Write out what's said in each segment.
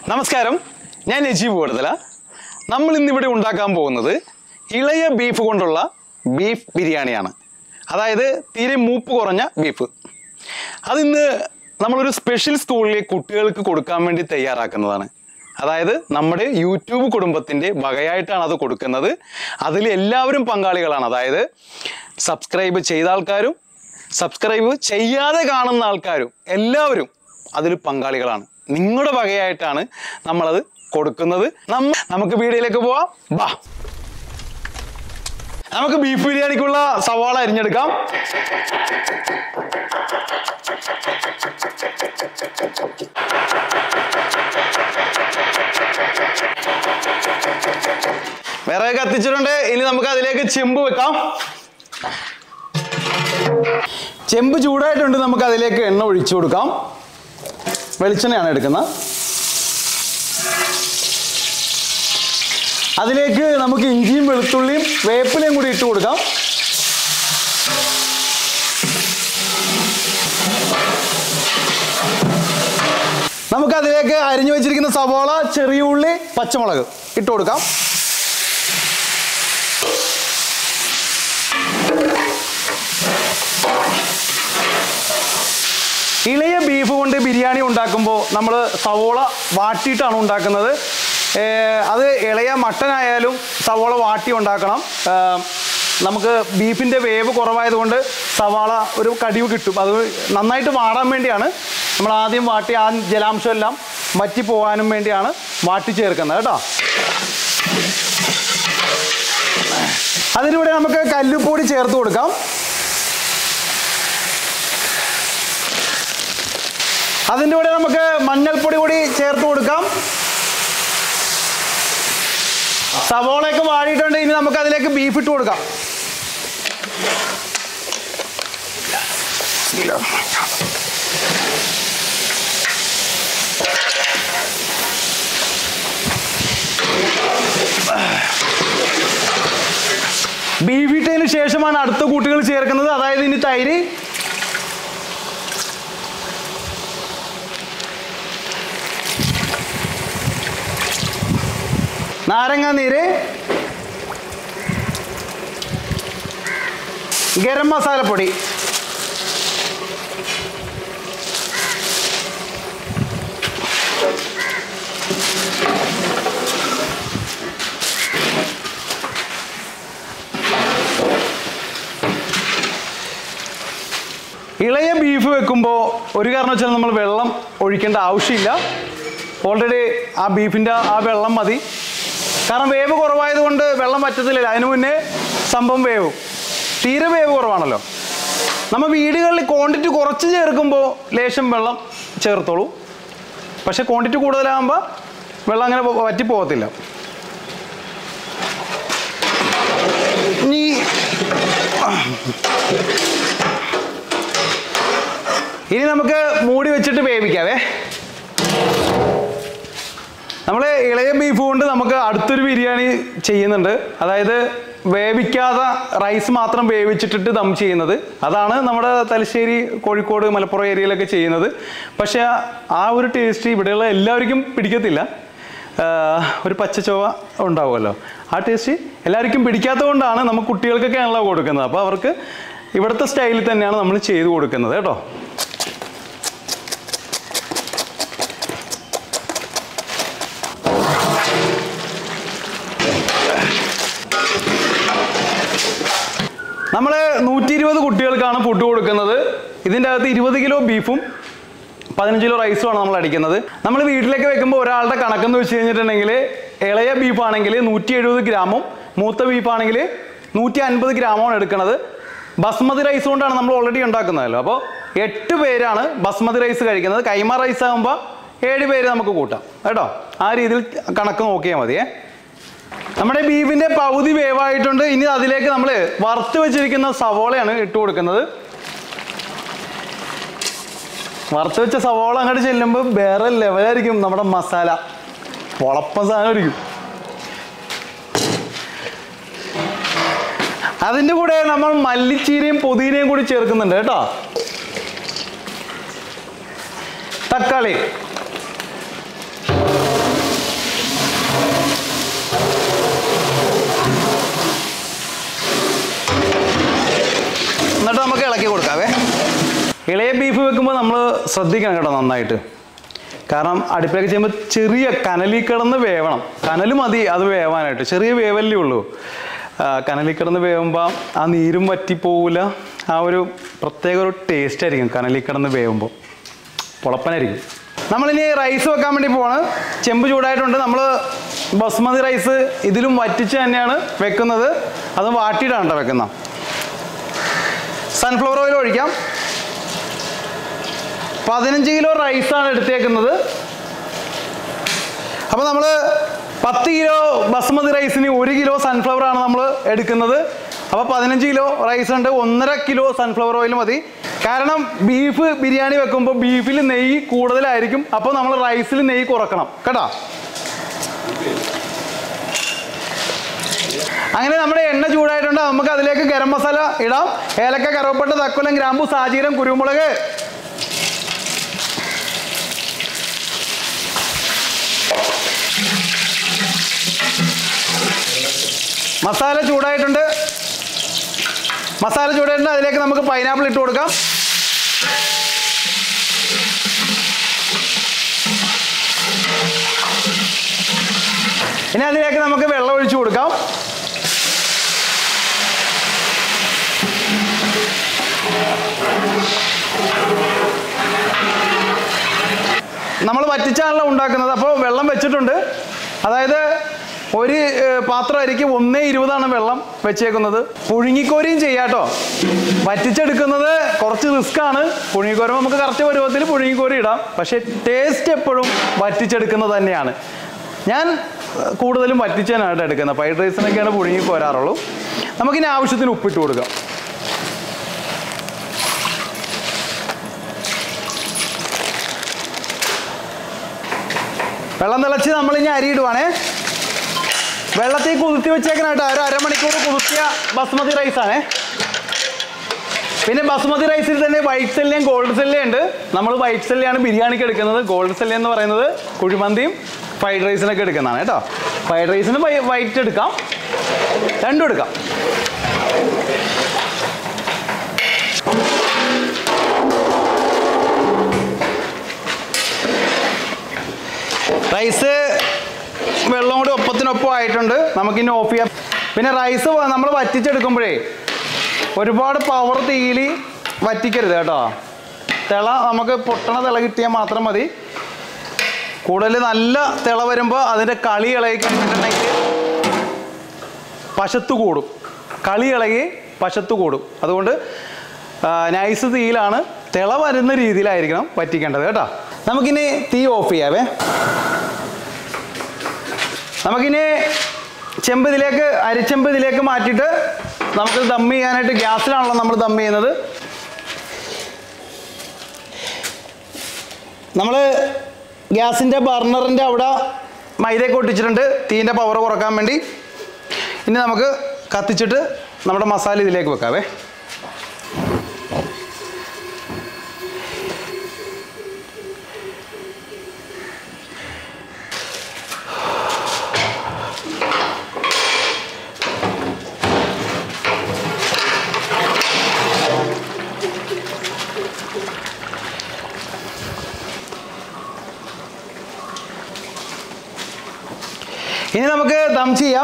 നമസ്കാരം ഞാൻ നജീബ് കൊടുതല നമ്മൾ ഇന്നിവിടെ ഉണ്ടാക്കാൻ പോകുന്നത് ഇളയ ബീഫ് കൊണ്ടുള്ള ബീഫ് ബിരിയാണിയാണ് അതായത് തീരെ മൂപ്പ് കുറഞ്ഞ ബീഫ് അതിന്ന് നമ്മളൊരു സ്പെഷ്യൽ സ്കൂളിലെ കുട്ടികൾക്ക് കൊടുക്കാൻ വേണ്ടി തയ്യാറാക്കുന്നതാണ് അതായത് നമ്മുടെ യൂട്യൂബ് കുടുംബത്തിൻ്റെ വകയായിട്ടാണ് അത് കൊടുക്കുന്നത് അതിൽ എല്ലാവരും പങ്കാളികളാണ് അതായത് സബ്സ്ക്രൈബ് ചെയ്ത ആൾക്കാരും സബ്സ്ക്രൈബ് ചെയ്യാതെ കാണുന്ന ആൾക്കാരും എല്ലാവരും അതിൽ പങ്കാളികളാണ് നിങ്ങളുടെ വകയായിട്ടാണ് നമ്മളത് കൊടുക്കുന്നത് നമ്മ നമുക്ക് വീഡിയോയിലേക്ക് പോവാം ബാ നമുക്ക് ബീഫ് ബിരിയാണിക്കുള്ള സവാള അരിഞ്ഞെടുക്കാം വിറക് കത്തിച്ചിട്ടുണ്ട് ഇനി നമുക്ക് അതിലേക്ക് ചെമ്പ് വെക്കാം ചെമ്പ് ചൂടായിട്ടുണ്ട് നമുക്ക് അതിലേക്ക് എണ്ണ ഒഴിച്ചു കൊടുക്കാം വെളിച്ചെണ്ണയാണ് എടുക്കുന്നത് അതിലേക്ക് നമുക്ക് ഇഞ്ചിയും വെളുത്തുള്ളിയും വേപ്പിലയും കൂടി ഇട്ട് കൊടുക്കാം നമുക്ക് അതിലേക്ക് അരിഞ്ഞു വെച്ചിരിക്കുന്ന സവോള ചെറിയ ഉള്ളി പച്ചമുളക് ഇട്ട് കൊടുക്കാം ഇളയ ബീഫ് കൊണ്ട് ബിരിയാണി ഉണ്ടാക്കുമ്പോൾ നമ്മൾ സവോള വാട്ടിയിട്ടാണ് ഉണ്ടാക്കുന്നത് ഏർ അത് ഇളയ മട്ടൻ ആയാലും സവോള വാട്ടി ഉണ്ടാക്കണം ഏർ നമുക്ക് ബീഫിൻ്റെ വേവ് കുറവായതുകൊണ്ട് സവാള ഒരു കടിവ് കിട്ടും അത് നന്നായിട്ട് വാടാൻ വേണ്ടിയാണ് നമ്മൾ ആദ്യം വാട്ടി ആ ജലാംശം എല്ലാം വറ്റി പോകാനും വേണ്ടിയാണ് വാട്ടി ചേർക്കുന്നത് കേട്ടോ അതിലൂടെ നമുക്ക് കല്ലുപ്പൊടി ചേർത്ത് കൊടുക്കാം അതിൻ്റെ കൂടെ നമുക്ക് മഞ്ഞൾപ്പൊടി കൂടി ചേർത്ത് കൊടുക്കാം സവോളയൊക്കെ വാടിയിട്ടുണ്ട് ഇനി നമുക്ക് അതിലേക്ക് ബീഫ് ഇട്ട് കൊടുക്കാം ബീഫ് ഇട്ടതിന് ശേഷമാണ് അടുത്ത കൂട്ടുകൾ ചേർക്കുന്നത് അതായത് ഇനി തൈര് നാരങ്ങ നീര് ഗരം മസാലപ്പൊടി ഇളയ ബീഫ് വെക്കുമ്പോൾ ഒരു കാരണവശാലും നമ്മൾ വെള്ളം ഒഴിക്കേണ്ട ആവശ്യമില്ല ഓൾറെഡി ആ ബീഫിൻ്റെ ആ വെള്ളം മതി കാരണം വേവ് കുറവായതുകൊണ്ട് വെള്ളം പറ്റത്തില്ല അതിനു മുന്നേ സംഭവം വേവും തീരെ വേവ് കുറവാണല്ലോ നമ്മൾ വീടുകളിൽ ക്വാണ്ടിറ്റി കുറച്ച് ചേർക്കുമ്പോൾ ലേശം വെള്ളം ചേർത്തോളൂ പക്ഷെ ക്വാണ്ടിറ്റി കൂടുതലാകുമ്പോൾ വെള്ളം അങ്ങനെ പോ- വറ്റി പോകത്തില്ല ഇനി ഇനി നമുക്ക് മൂടി വെച്ചിട്ട് വേവിക്കാവേ നമ്മൾ ഇളയ ബീഫ് കൊണ്ട് നമുക്ക് അടുത്തൊരു ബിരിയാണി ചെയ്യുന്നുണ്ട് അതായത് വേവിക്കാതെ റൈസ് മാത്രം വേവിച്ചിട്ടിട്ട് ദം ചെയ്യുന്നത് അതാണ് നമ്മുടെ തലശ്ശേരി കോഴിക്കോട് മലപ്പുറം ഏരിയയിലൊക്കെ ചെയ്യുന്നത് പക്ഷേ ആ ഒരു ടേസ്റ്റ് ഇവിടെയുള്ള എല്ലാവർക്കും പിടിക്കത്തില്ല ആഹ് ഒരു പച്ച ചൊവ്വ ഉണ്ടാവുമല്ലോ ആ ടേസ്റ്റ് എല്ലാവർക്കും പിടിക്കാത്തത് കൊണ്ടാണ് നമുക്ക് കുട്ടികൾക്കൊക്കെ ആണല്ലോ കൊടുക്കുന്നത് അപ്പോൾ അവർക്ക് ഇവിടുത്തെ സ്റ്റൈലിൽ തന്നെയാണ് നമ്മൾ ചെയ്ത് കൊടുക്കുന്നത് കേട്ടോ നമ്മൾ നൂറ്റി ഇരുപത് കുട്ടികൾക്കാണ് ഫുഡ് കൊടുക്കുന്നത് ഇതിൻ്റെ അകത്ത് ഇരുപത് കിലോ ബീഫും പതിനഞ്ച് കിലോ റൈസുമാണ് നമ്മൾ അടിക്കുന്നത് നമ്മൾ വീട്ടിലേക്ക് വെക്കുമ്പോൾ ഒരാളുടെ കണക്കെന്ന് വെച്ച് കഴിഞ്ഞിട്ടുണ്ടെങ്കിൽ ഇളയ ബീഫാണെങ്കിൽ നൂറ്റി എഴുപത് ഗ്രാമും മൂത്ത ബീഫാണെങ്കിൽ നൂറ്റി അൻപത് ഗ്രാമാണ് എടുക്കുന്നത് ബസ്മതി റൈസ് കൊണ്ടാണ് നമ്മൾ ഓൾറെഡി ഉണ്ടാക്കുന്നതല്ലോ അപ്പോൾ എട്ട് പേരാണ് ബസ്മതി റൈസ് കഴിക്കുന്നത് കൈമ റൈസ് ആകുമ്പോൾ ഏഴ് പേര് നമുക്ക് കൂട്ടാം കേട്ടോ ആ രീതിയിൽ കണക്ക് നോക്കിയാൽ മതിയേ നമ്മുടെ ബീഫിന്റെ പകുതി വേവായിട്ടുണ്ട് ഇനി അതിലേക്ക് നമ്മൾ വറുത്ത് വെച്ചിരിക്കുന്ന സവോളയാണ് ഇട്ട് കൊടുക്കുന്നത് വറുത്ത് വെച്ച സവോള അങ്ങോട്ട് ചെല്ലുമ്പോൾ വേറെ ലെവലായിരിക്കും നമ്മുടെ മസാല പൊളപ്പ സാധനമായിരിക്കും അതിൻ്റെ കൂടെ നമ്മൾ മല്ലിച്ചീരയും പുതിനയും കൂടി ചേർക്കുന്നുണ്ട് കേട്ടോ തക്കാളി ശ്രദ്ധിക്കണം കേട്ടോ നന്നായിട്ട് കാരണം അടുപ്പിലേക്ക് ചെയ്യുമ്പോൾ ചെറിയ കനലിൽ കിടന്ന് വേവണം കനൽ മതി അത് വേവാനായിട്ട് ചെറിയ വേവല്ലേ ഉള്ളൂ ആ, കനലിൽ കിടന്ന് വേവുമ്പോൾ ആ നീരും വറ്റിപ്പോവില്ല ആ ഒരു പ്രത്യേക ഒരു ടേസ്റ്റ് ആയിരിക്കും കനലിൽ കിടന്ന് വേവുമ്പോൾ പൊളപ്പനായിരിക്കും നമ്മളിനി റൈസ് വെക്കാൻ വേണ്ടി പോവാണ് ചെമ്പ് ചൂടായിട്ടുണ്ട് നമ്മൾ ബസ്മതി റൈസ് ഇതിലും വറ്റിച്ച് തന്നെയാണ് വെക്കുന്നത് അത് വാട്ടിയിട്ടാണ് കേട്ടോ വെക്കുന്ന സൺഫ്ലവർ ഓയിൽ ഒഴിക്കാം പതിനഞ്ച് കിലോ റൈസാണ് എടുത്തേക്കുന്നത് അപ്പോൾ നമ്മൾ പത്ത് കിലോ ബസ്മതി റൈസിന് ഒരു കിലോ സൺഫ്ലവർ ആണ് നമ്മൾ എടുക്കുന്നത് അപ്പോൾ പതിനഞ്ച് കിലോ റൈസ് ഉണ്ട് ഒന്നര കിലോ സൺഫ്ലവർ ഓയിൽ മതി കാരണം ബീഫ് ബിരിയാണി വെക്കുമ്പോൾ ബീഫിൽ നെയ്യ് കൂടുതലായിരിക്കും അപ്പോൾ നമ്മൾ റൈസിൽ നെയ്യ് കുറക്കണം കേട്ടോ അങ്ങനെ നമ്മുടെ എണ്ണ ചൂടായിട്ടുണ്ട് നമുക്ക് അതിലേക്ക് ഗരം മസാല ഇടാം ഏലക്ക കറുവപ്പട്ട തക്കുലം ഗ്രാമ്പു സാജീരം കുരുമുളക് മസാല ചൂടായിട്ടുണ്ട് മസാല ചൂടായിട്ടുണ്ട് അതിലേക്ക് നമുക്ക് പൈനാപ്പിൾ ഇട്ട് കൊടുക്കാം ഇനി അതിലേക്ക് നമുക്ക് വെള്ളം ഒഴിച്ചു കൊടുക്കാം നമ്മൾ വറ്റിച്ചാണല്ലോ ഉണ്ടാക്കുന്നത് അപ്പോൾ വെള്ളം വെച്ചിട്ടുണ്ട് അതായത് ഒരു ഏഹ്, പാത്രം അരിക്ക് ഒന്നേ ഇരുപതാണ് വെള്ളം വെച്ചേക്കുന്നത് പുഴുങ്ങിക്കോരിയും ചെയ്യാട്ടോ വറ്റിച്ചെടുക്കുന്നത് കുറച്ച് റിസ്ക് ആണ് പുഴുങ്ങിക്കോരുമ്പോൾ നമുക്ക് കറക്റ്റ് പരുവത്തിൽ പുഴുങ്ങിക്കോരി ഇടാം പക്ഷേ ടേസ്റ്റ് എപ്പോഴും വറ്റിച്ചെടുക്കുന്നത് തന്നെയാണ് ഞാൻ ഏഹ്, കൂടുതലും വറ്റിച്ചാനായിട്ട് എടുക്കുന്നത് ഫ്രൈഡ് റൈസിനൊക്കെയാണ് പുഴുങ്ങി കോരാറുള്ളൂ നമുക്കിനി ആവശ്യത്തിന് ഉപ്പിട്ട് കൊടുക്കാം വെള്ളം തിളച്ച് നമ്മൾ ഇനി അരി ഇടുവാണേ വെള്ളത്തിൽ കുതിർത്തി വെച്ചേക്കനായിട്ട് ഒരു അരമണിക്കൂർ കുതിർത്തിയ ബസ്മതി റൈസ് ആണേ പിന്നെ ബസ്മതി റൈസിൽ തന്നെ വൈറ്റ് സെല്ലയും ഗോൾഡ് സെല്ലയും ഉണ്ട് നമ്മൾ വൈറ്റ് സെല്ലയാണ് ബിരിയാണിക്ക് എടുക്കുന്നത് ഗോൾഡ് സെല്ല എന്ന് പറയുന്നത് കുഴിമന്തിയും ഫ്രൈഡ് റൈസിനൊക്കെ എടുക്കുന്നതാണ് കേട്ടോ ഫ്രൈഡ് റൈസിന് വൈറ്റ് എടുക്കാം രണ്ടും എടുക്കാം റൈസ് വെള്ളം കൂടി ഒപ്പത്തിനൊപ്പം ആയിട്ടുണ്ട് നമുക്കിനി ഓഫ് ചെയ്യാം പിന്നെ റൈസ് നമ്മൾ വറ്റിച്ചെടുക്കുമ്പോഴേ ഒരുപാട് പവർ തീയിൽ വറ്റിക്കരുത് കേട്ടോ തിള നമുക്ക് പൊട്ടണ തിള കിട്ടിയാൽ മാത്രം മതി കൂടുതൽ നല്ല തിള വരുമ്പോൾ അതിൻ്റെ കളി ഇളകി കഴിഞ്ഞിട്ടുണ്ടെങ്കിൽ പശത്ത് കൂടും കളി ഇളകി പശത്ത് കൂടും അതുകൊണ്ട് നൈസ് തീയിലാണ് തിള വരുന്ന രീതിയിലായിരിക്കണം വറ്റിക്കേണ്ടത് കേട്ടോ നമുക്കിനി തീ ഓഫ് ചെയ്യാവേ നമുക്കിനി ചെമ്പ് ഇതിലേക്ക് അരിച്ചെമ്പ് ഇതിലേക്ക് മാറ്റിയിട്ട് നമുക്ക് ദം ചെയ്യാനായിട്ട് ഗ്യാസിലാണല്ലോ നമ്മൾ ദം ചെയ്യുന്നത് നമ്മൾ ഗ്യാസിൻ്റെ ബർണറിൻ്റെ അവിടെ മൈദയൊക്കെ ഒട്ടിച്ചിട്ടുണ്ട് തീൻ്റെ പവർ കുറക്കാൻ വേണ്ടി ഇനി നമുക്ക് കത്തിച്ചിട്ട് നമ്മുടെ മസാല ഇതിലേക്ക് വെക്കാവേ ഇനി നമുക്ക് ദം ചെയ്യാം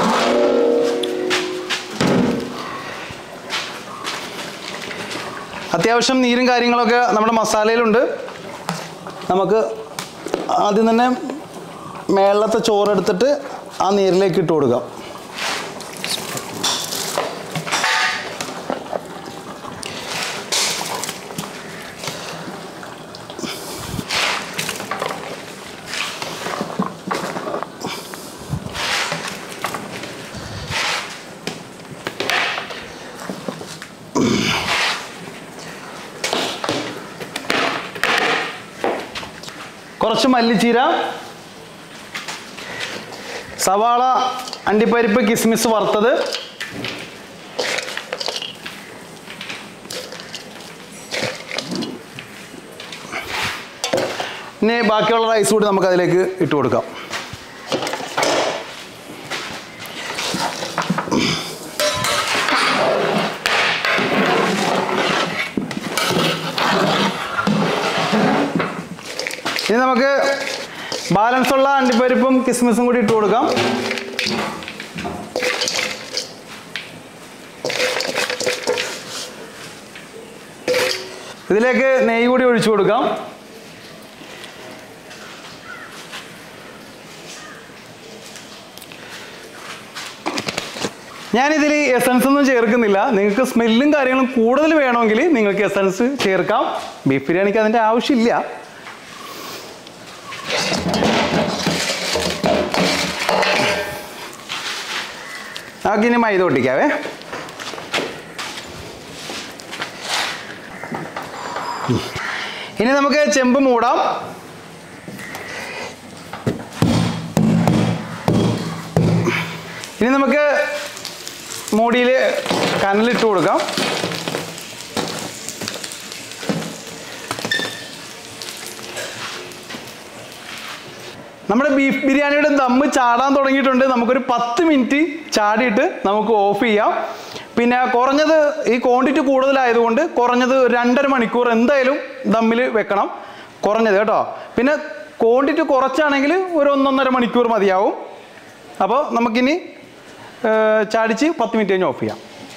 അത്യാവശ്യം നീരും കാര്യങ്ങളൊക്കെ നമ്മുടെ മസാലയിലുണ്ട് നമുക്ക് ആദ്യം തന്നെ മേളത്തെ ചോറെടുത്തിട്ട് ആ നീരിലേക്ക് ഇട്ട് കൊടുക്കാം കുറച്ച് മല്ലിച്ചീര സവാള അണ്ടിപ്പരിപ്പ് കിസ്മിസ് വറുത്തത് ഇനി ബാക്കിയുള്ള റൈസ് കൂടി നമുക്ക് അതിലേക്ക് ഇട്ട് കൊടുക്കാം ഇനി നമുക്ക് ബാലൻസ് ഉള്ള അണ്ടിപ്പരിപ്പും കിസ്മിസും കൂടി ഇട്ട് കൊടുക്കാം ഇതിലേക്ക് നെയ്യ് കൂടി ഒഴിച്ചു കൊടുക്കാം ഞാനിതിൽ എസൻസ് ഒന്നും ചേർക്കുന്നില്ല നിങ്ങൾക്ക് സ്മെല്ലും കാര്യങ്ങളും കൂടുതൽ വേണമെങ്കിൽ നിങ്ങൾക്ക് എസൻസ് ചേർക്കാം ബീഫ് ബിരിയാണിക്ക് അതിൻ്റെ ആവശ്യമില്ല നമുക്കിനി മൈദ ഒട്ടിക്കാവേ ഇനി നമുക്ക് ചെമ്പ് മൂടാം ഇനി നമുക്ക് മൂടിയിൽ കനലിട്ട് കൊടുക്കാം നമ്മുടെ ബീഫ് ബിരിയാണിയുടെ ദമ്മ് ചാടാൻ തുടങ്ങിയിട്ടുണ്ട് നമുക്കൊരു പത്ത് മിനിറ്റ് ചാടിയിട്ട് നമുക്ക് ഓഫ് ചെയ്യാം പിന്നെ കുറഞ്ഞത് ഈ ക്വാണ്ടിറ്റി കൂടുതലായതുകൊണ്ട് കുറഞ്ഞത് ഒരു രണ്ടര മണിക്കൂർ എന്തായാലും ദമ്മിൽ വെക്കണം കുറഞ്ഞത് കേട്ടോ പിന്നെ ക്വാണ്ടിറ്റി കുറച്ചാണെങ്കിൽ ഒരു ഒന്നൊന്നര മണിക്കൂർ മതിയാവും അപ്പോൾ നമുക്കിനി ഏർ, ചാടിച്ച് പത്ത് മിനിറ്റ് കഴിഞ്ഞ് ഓഫ് ചെയ്യാം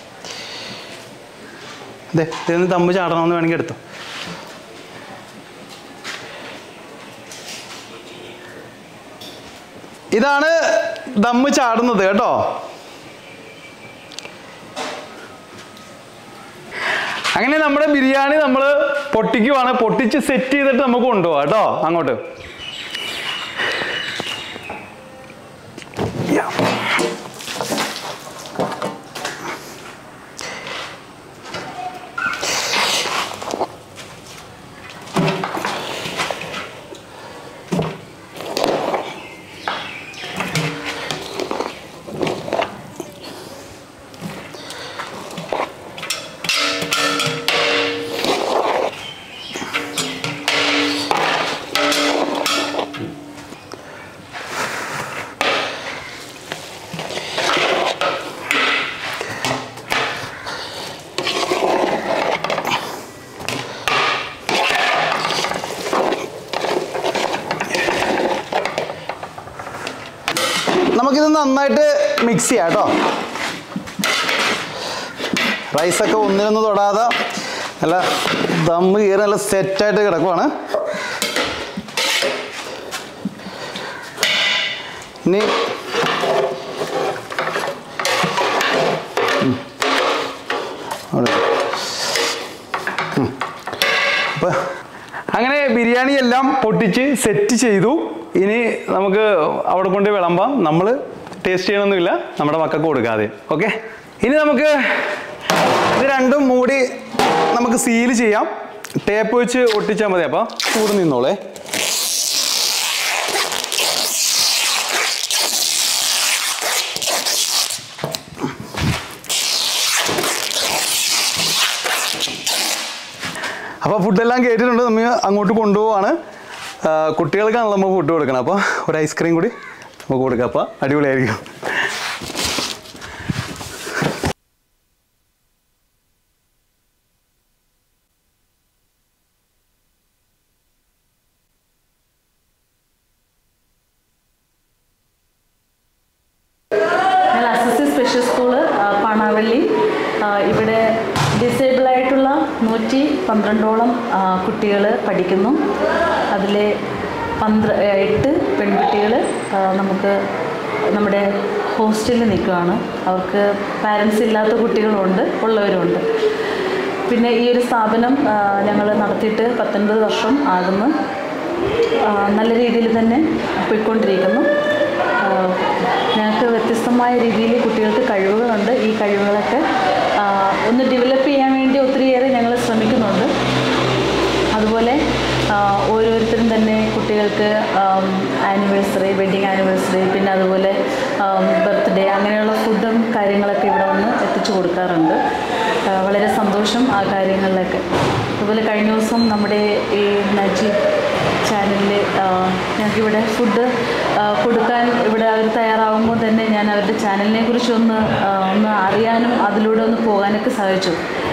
അതെ ഇതിന് ദമ്മ് ചാടണമെന്ന് വേണമെങ്കിൽ എടുത്തോ ഇതാണ് ദമ്മ് ചാടുന്നത് കേട്ടോ അങ്ങനെ നമ്മുടെ ബിരിയാണി നമ്മൾ പൊട്ടിക്കുവാണ് പൊട്ടിച്ച് സെറ്റ് ചെയ്തിട്ട് നമുക്ക് കൊണ്ടുപോകാം കേട്ടോ അങ്ങോട്ട് Yeah. നമുക്കിത് നന്നായിട്ട് മിക്സ് ചെയ്യാം കേട്ടോ റൈസൊക്കെ ഒന്നിനൊന്ന് തൊടാതെ നല്ല ദമ്മ് കയറി നല്ല സെറ്റായിട്ട് കിടക്കുവാണ് ഇനി ഉം. അവിടെ. ഉം. അപ്പൊ അങ്ങനെ ബിരിയാണി എല്ലാം പൊട്ടിച്ച് സെറ്റ് ചെയ്തു ഇനി നമുക്ക് അവിടെ കൊണ്ട് വിളമ്പാം നമ്മൾ ടേസ്റ്റ് ചെയ്യണമെന്നില്ല നമ്മുടെ മക്കൾക്ക് കൊടുക്കാതെ ഓക്കെ ഇനി നമുക്ക് ഇത് രണ്ടും മൂടി നമുക്ക് സീൽ ചെയ്യാം ടേപ്പ് വെച്ച് ഒട്ടിച്ചാൽ മതി അപ്പോൾ ചൂട് നിന്നോളേ അപ്പോൾ ഫുഡെല്ലാം കേട്ടിട്ടുണ്ട് നമ്മൾ അങ്ങോട്ട് കൊണ്ടുപോവാണ് ആ, കുട്ടികൾക്കാണല്ലോ നമ്മൾ ഫുഡ് കൊടുക്കണം അപ്പോൾ ഒരു ഐസ്ക്രീം കൂടി നമുക്ക് കൊടുക്കാം അപ്പോൾ അടിപൊളിയായിരിക്കും ഞാൻ അസിസ്റ്റന്റ് സ്പെഷ്യൽ സ്കൂള് ആ, പാണാവള്ളി ആ, ഇവിടെ ഡിസേബിൾ ആയിട്ടുള്ള നൂറ്റി പന്ത്രണ്ടോളം കുട്ടികൾ പഠിക്കുന്നു അതിലെ പന്ത്ര എട്ട് പെൺകുട്ടികൾ നമുക്ക് നമ്മുടെ ഹോസ്റ്റലിൽ നിൽക്കുകയാണ് അവർക്ക് പാരൻസ് ഇല്ലാത്ത കുട്ടികളുമുണ്ട് ഉള്ളവരുമുണ്ട് പിന്നെ ഈ ഒരു സ്ഥാപനം ഞങ്ങൾ നടത്തിയിട്ട് പത്തൊൻപത് വർഷം ആകുന്നു ആ, നല്ല രീതിയിൽ തന്നെ പോയിക്കൊണ്ടിരിക്കുന്നു ആ, ഞങ്ങൾക്ക് വ്യത്യസ്തമായ രീതിയിൽ കുട്ടികൾക്ക് കഴിവുകളുണ്ട് ഈ കഴിവുകളൊക്കെ ആ, ഒന്ന് ഡെവലപ്പ് ചെയ്യാൻ വേണ്ടി ഒത്തിരിയേറെ ഞങ്ങൾ ശ്രമിക്കുന്നുണ്ട് അതുപോലെ ആ, ഓരോരുത്തരും തന്നെ കുട്ടികൾക്ക് ആനിവേഴ്സറി വെഡിങ് ആനിവേഴ്സറി പിന്നെ അതുപോലെ ബർത്ത്ഡേ അങ്ങനെയുള്ള ഫുഡും കാര്യങ്ങളൊക്കെ ഇവിടെ വന്ന് എത്തിച്ചു കൊടുക്കാറുണ്ട് ആ, വളരെ സന്തോഷം ആ കാര്യങ്ങളിലൊക്കെ അതുപോലെ കഴിഞ്ഞ ദിവസം നമ്മുടെ ഈ നജീബ് ചാനലിൽ ഞങ്ങൾക്കിവിടെ ഫുഡ് കൊടുക്കാൻ ഇവിടെ അവർ തയ്യാറാവുമ്പോൾ തന്നെ ഞാൻ അവരുടെ ചാനലിനെ കുറിച്ചൊന്ന് ആ, ഒന്ന് അറിയാനും അതിലൂടെ ഒന്ന് പോകാനൊക്കെ സാധിച്ചു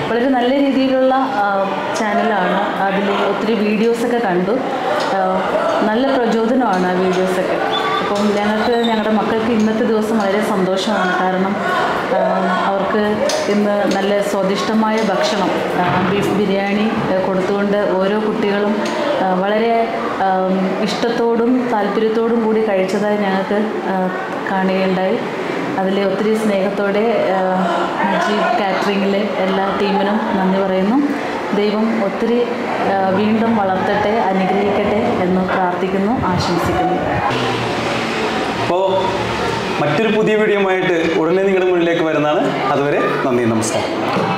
വളരെ നല്ല രീതിയിലുള്ള ആ, ചാനലാണ് അതിൽ ഒത്തിരി വീഡിയോസൊക്കെ കണ്ടു ആ, നല്ല പ്രചോദനമാണ് ആ വീഡിയോസൊക്കെ അപ്പം ഞങ്ങൾക്ക് ഞങ്ങളുടെ മക്കൾക്ക് ഇന്നത്തെ ദിവസം വളരെ സന്തോഷമാണ് കാരണം ആ, അവർക്ക് ഇന്ന് നല്ല സ്വാദിഷ്ടമായ ഭക്ഷണം ആ, ബീഫ് ബിരിയാണി ആ, കൊടുത്തുകൊണ്ട് ഓരോ കുട്ടികളും ആ, വളരെ ആ, ഇഷ്ടത്തോടും താല്പര്യത്തോടും കൂടി കഴിച്ചതായി ഞങ്ങൾക്ക് ആ, കാണുകയുണ്ടായി അതിൽ ഒത്തിരി സ്നേഹത്തോടെ ആ, നജീബ് കാറ്ററിങ്ങിലെ എല്ലാ ടീമിനും നന്ദി പറയുന്നു ദൈവം ഒത്തിരി ആ, വീണ്ടും വളർത്തട്ടെ അനുഗ്രഹിക്കട്ടെ എന്ന് പ്രാർത്ഥിക്കുന്നു ആശംസിക്കുന്നു അപ്പോൾ മറ്റൊരു പുതിയ വീഡിയോ ആയിട്ട് ഉടനെ നിങ്ങളുടെ മുന്നിലേക്ക് വരുന്നതാണ് അതുവരെ നന്ദി നമസ്കാരം